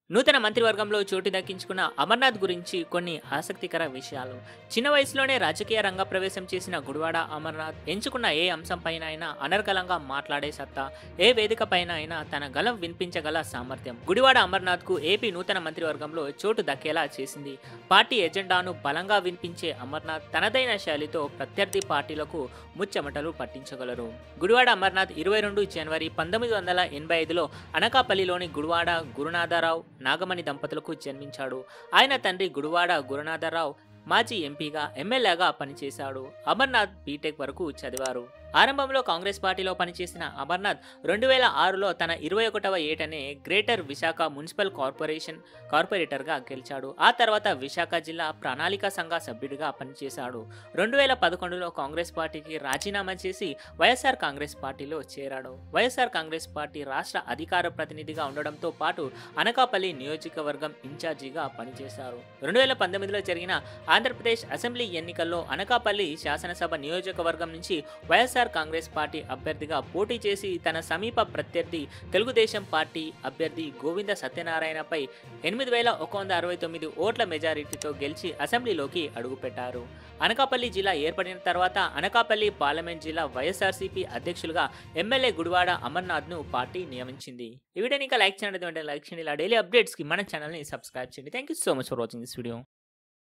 నూతన మంత్రివర్గంలో చోటు దక్కించుకున్న అమర్నాథ్ గురించి కొన్ని ఆసక్తికర విషయాలు చిన్న వయసులోనే రాజకీయ రంగ ప్రవేశం చేసిన గుడివాడ అమర్నాథ్ ఎంచుకున్న ఏ అంశంపైన అయినా అనర్గళంగా మాట్లాడే సత్తా ఏ వేదిక పైన అయినా తన గలం వినిపించగల సామర్థ్యం గుడివాడ అమర్నాథ్ కు ఏపీ నూతన మంత్రివర్గంలో చోటు దక్కేలా చేసింది పార్టీ ఎజెండాను బలంగా వినిపించే అమర్నాథ్ తనదైన శైలితో ప్రత్యర్థి పార్టీలకు ముచ్చెమటలు పట్టించగలరు గుడివాడ అమర్నాథ్ ఇరవై రెండు జనవరి పంతొమ్మిది వందల ఎనభై ఐదులో అనకాపల్లిలోని గుడివాడ గురునాథరావు నాగమణి దంపతులకు జన్మించాడు ఆయన తండ్రి గుడివాడ గురునాథరావు మాజీ ఎంపీగా ఎమ్మెల్యేగా పనిచేశాడు అమర్నాథ్ బీటెక్ వరకు చదివారు ఆరంభంలో కాంగ్రెస్ పార్టీలో పనిచేసిన అమర్నాథ్ రెండు వేల ఆరులో తన ఇరవై ఒకటవ ఏటనే గ్రేటర్ విశాఖ మున్సిపల్ కార్పొరేషన్ కార్పొరేటర్గా గెలిచాడు ఆ తర్వాత విశాఖ జిల్లా ప్రణాళిక సంఘ సభ్యుడిగా పనిచేశాడు రెండు వేల పదకొండులో కాంగ్రెస్ పార్టీకి రాజీనామా చేసి వైఎస్ఆర్ కాంగ్రెస్ పార్టీలో చేరాడు వైఎస్ఆర్ కాంగ్రెస్ పార్టీ రాష్ట్ర అధికార ప్రతినిధిగా ఉండడంతో పాటు అనకాపల్లి నియోజకవర్గం ఇన్ఛార్జిగా పనిచేశారు రెండు వేల పంతొమ్మిదిలో జరిగిన ఆంధ్రప్రదేశ్ అసెంబ్లీ ఎన్నికల్లో అనకాపల్లి శాసనసభ నియోజకవర్గం నుంచి వైఎస్ఆర్ కాంగ్రెస్ పార్టీ అభ్యర్థిగా పోటీ చేసి తన సమీప ప్రత్యర్థి తెలుగుదేశం పార్టీ అభ్యర్థి గోవింద సత్యనారాయణపై ఎనిమిది వేల ఒక వంద అరవై తొమ్మిది ఓట్ల మెజారిటీతో గెలిచి అసెంబ్లీలోకి అడుగుపెట్టారు అనకాపల్లి జిల్లా ఏర్పడిన తర్వాత అనకాపల్లి పార్లమెంట్ జిల్లా వైఎస్ఆర్సీపీ అధ్యక్షులుగా ఎమ్మెల్యే గుడివాడ అమర్నాథ్ను పార్టీ నియమించింది ఈ వీడియోని ఇంకా లైక్ చేయండి లైక్ చేయండి ఇలా డైలీ అప్డేట్స్కి మన ఛానల్ని సబ్స్క్రైబ్ చేయండి thank you so much for watching this video